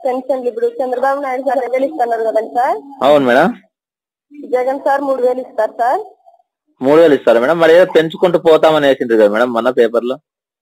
పెన్షన్లు ఇప్పుడు చంద్రబాబు నాయుడు సార్ రెండు వేలు ఇస్తున్నారు కదండి సార్ అవును మేడం జగన్ సార్ మూడు వేలు ఇస్తారు సార్ మూడు వేలు ఇస్తారా మేడం మరి ఏదో పెంచుకుంటూ పోతామని వేసిండ్రు కదా మేడం మొన్న పేపర్లో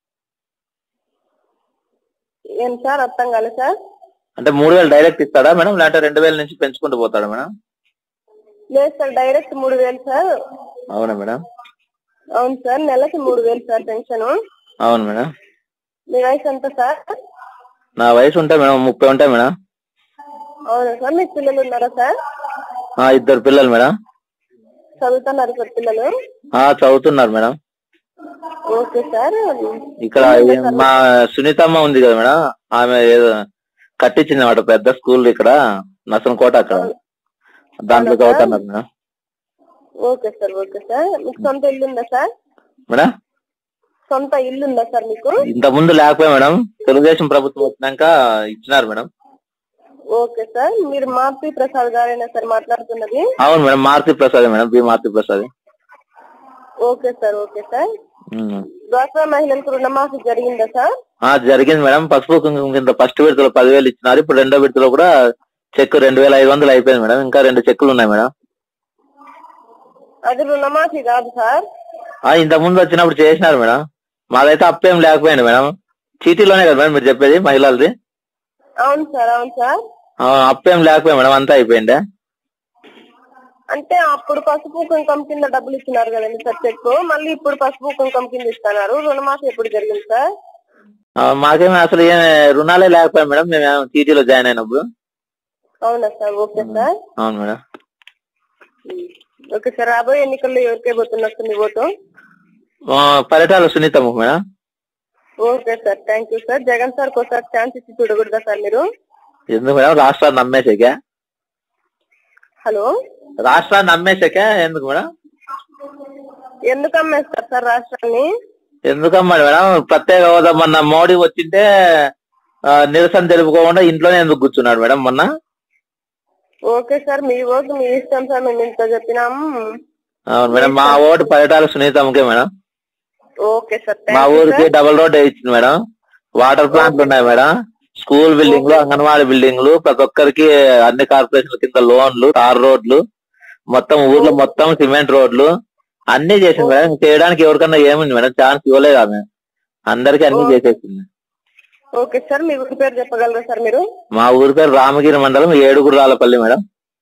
ఏం సార్ అర్థం కాలేదు సార్ అంటే మూడు వేలు డైరెక్ట్ ఇస్తాడా మేడం లేదంటే రెండు వేల నుంచి పెంచుకుంటూ పోతాడా మేడం లేదు సార్ డైరెక్ట్ మూడు వేలు సార్ అవునా మేడం అవును సార్ నెలకి మూడు వేలు సార్ పెన్షన్ అవును మేడం మీ వయసు ఎంత సార్ నా వయసు ఉంటాయి మేడం ముప్పై ఉంటాయి మేడం అవునా సార్ మీకు పిల్లలు ఉన్నారా సార్ ఆ, ఇద్దరు పిల్లలు మేడం చదువుతున్నారు సార్ పిల్లలు ఆ చదువుతున్నారు మేడం ఓకే సార్ ఇక్కడ ఈ మా సునీతమ్మ ఉంది కదా మేడం ఆమె ఏదో కట్టించింది అన్నమాట పెద్ద స్కూల్ ఇక్కడ నసనకోట అక్కడ దాంట్లో చదువుతున్నారు madam okay sir okay sir మీకు సొంత ఇల్లు ఉందా సార్ మేడం సొంత ఇల్లు ఉందా సార్ మీకు ఇంత ముందు లేకపోయా మేడం తెలుగుదేశం ప్రభుత్వం వచ్చినాక ఇచ్చినారు మేడం ఓకే సార్ మీరు మారుతి ప్రసాద్ గారేనా సార్ మాట్లాడుతున్నది అవును madam Maruthi Prasad madam B Maruthi Prasad okay sir okay sir ఉమ్. డ్వాక్రా మహిళలకు రుణమాఫీ జరిగిందా సార్ ఆ జరిగింది మేడం పసుపు కుంకుమ కింద ఫస్ట్ విడతలో పదివేలు ఇచ్చినారు ఇప్పుడు రెండో విడతలో కూడా చెక్ రెండు వేల ఐదు వందలు అయిపోయింది మేడం ఇంకా రెండు చెక్కులు ఉన్నాయి మేడం అది రుణమాఫీ కాదు సార్ ఆ ఇంత ముందు వచ్చినప్పుడు చేసినారు మేడం మాదైతే అప్పేం లేకపోయింది మేడం చీటీలోనే కదా మేడం మీరు చెప్పేది మహిళలది అవును సార్ అవును సార్ ఆ, అప్పేం లేకపోయింది మేడం అంతా అయిపోయింది అంటే అప్పుడు పసుపు కుంకుమ కింద డబ్బులు ఇచ్చినారు కదండి సార్ చెక్ మళ్ళీ ఇప్పుడు పసుపు కుంకుమ కింద ఇస్తున్నారు రుణమాఫీ ఎప్పుడు జరిగింది సార్ ఆ, మాకేమీ అసలు ఏం రుణాలే లేకపోయాయి మేడం మేము చీటీలో జాయిన్ అయినప్పుడు అవునా సార్ ఓకే సార్ అవును మేడం ఓకే సార్ రాబోయే ఎన్నికల్లో ఎవరికే పోతున్నట్టుంది ఓటు ఆ, Paritala Sunithamma madam okay sir thank you sir Jagan sir ఒకసారి ఛాన్స్ ఇచ్చి చూడకూడదా సార్ మీరు ఎందుకు మేడం రాష్ట్రాన్ని నమ్మేసాకే హలో రాష్ట్రాన్ని నమ్మేసాకే ఎందుకు మేడం ఎందుకు అమ్మేస్తారు సార్ రాష్ట్రాన్ని ఎందుకమ్మా మేడం ప్రత్యేక హోదా మొన్న మోడీ వచ్చింటే ఆ, నిరసన తెలుపుకోకుండా ఇంట్లోనే ఎందుకు కూర్చున్నాడు మేడం మొన్న ఓకే సార్ మీ ఓటు మీ ఇష్టం సార్ మేము ఇంత చెప్పినాం అవును మేడం మా ఓటు పరిటాల సునీతమ్మకే మేడం ఓకే సార్ మా థ్యాంక్ యూ ఊరికి డబుల్ రోడ్ వేయించింది మేడం వాటర్ ప్లాంట్లు ఉన్నాయి మేడం స్కూల్ బిల్డింగ్లు అంగన్వాడీ బిల్డింగ్లు ప్రతి ఒక్కరికి అన్ని కార్పొరేషన్ల కింద లోన్లు తార్ రోడ్లు మొత్తం ఊర్లో మొత్తం సిమెంట్ రోడ్లు అన్ని చేసింది మేడం ఇంక చేయడానికి ఎవరికన్నా ఏముంది మేడం ఛాన్స్ ఇవ్వలేదు ఆమె అందరికి అన్ని చేసేసింది ఓకే సార్ మీ ఊరి పేరు చెప్పగలరా సార్ మీరు మా ఊరి పేరు రామగిరి మండలం ఏడుగురు Rallapalli madam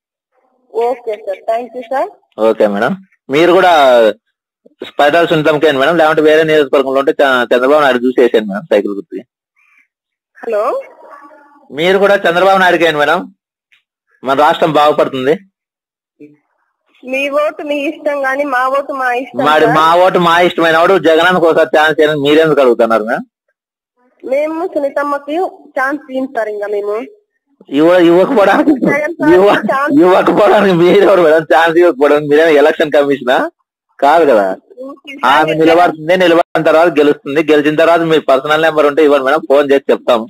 okay sir thank you sir okay madam మీరు కూడా స్పైటాల్ సునీతంకేయండి మేడం లేకుంటే వేరే నియోజకవర్గంలో ఉంటే చ- చంద్రబాబు నాయుడు చూసి వేసేయండి మేడం సైకిల్ గుర్తుకి హలో మీరు కూడా చంద్రబాబు నాయుడుకి వేయండి మేడం మన రాష్ట్రం బాగుపడుతుంది మీ ఓటు మీ ఇష్టం గాని మా ఓటు మా ఇష్టం మరి సార్. మా ఓటు మా ఇష్టమైన వాడు జగనానికి ఒకసారి ఛాన్స్ ఇవ్వండి మీరెందుకు అడుగుతున్నారు మేడం మేము సునీతమ్మకి ఛాన్స్ ఇయ్యం సార్ ఇంకా మేము ఇవ్వ ఇవ్వకపోవడానికి జగన్ సార్ ఇవ్వ ఛాన్స్ ఇవ్వకపోవడానికి మీరెవరు మేడం ఛాన్స్ ఇవ్వకపోవడానికి మీరేమో ఎలక్షన్ కమిషనా కాదు కదా ఆమె నిలబడుతుంది నిలబడిన తర్వాత గెలుస్తుంది గెలిచిన తర్వాత మీ పర్సనల్ నెంబర్ ఉంటే ఇవ్వండి మేడం ఫోన్ చేసి చెప్తాం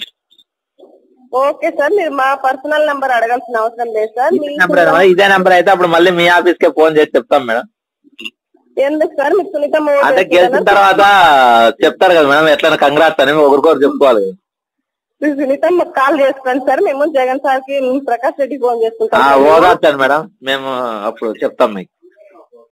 ఓకే సార్ మీరు మా పర్సనల్ నెంబర్ అడగాల్సిన అవసరం లేదు సార్ మీ నెంబర్ ఏనా? ఇదే నెంబర్ అయితే అప్పుడు మళ్ళీ మీ ఆఫీస్ కే ఫోన్ చేసి చెప్తాం మేడం ఎందుకు సార్ మీకు సునీతమ్మ ఓటు అంటే వేస్తుందా? గెలిచిన తర్వాత చెప్తారు కదా మేడం ఎట్లా కంగ్రాట్స్ అని ఒకరికొకరు చెప్పుకోవాలి కదా. మీరు సునీతమ్మ కాల్ చేసుకోండి సార్ మేము జగన్ సార్ కి ప్రకాష్ రెడ్డి ఫోన్ ఆ చేసుకుంటాం ఓదార్చండి మేడం మేము అప్పుడు చెప్తాం మీకు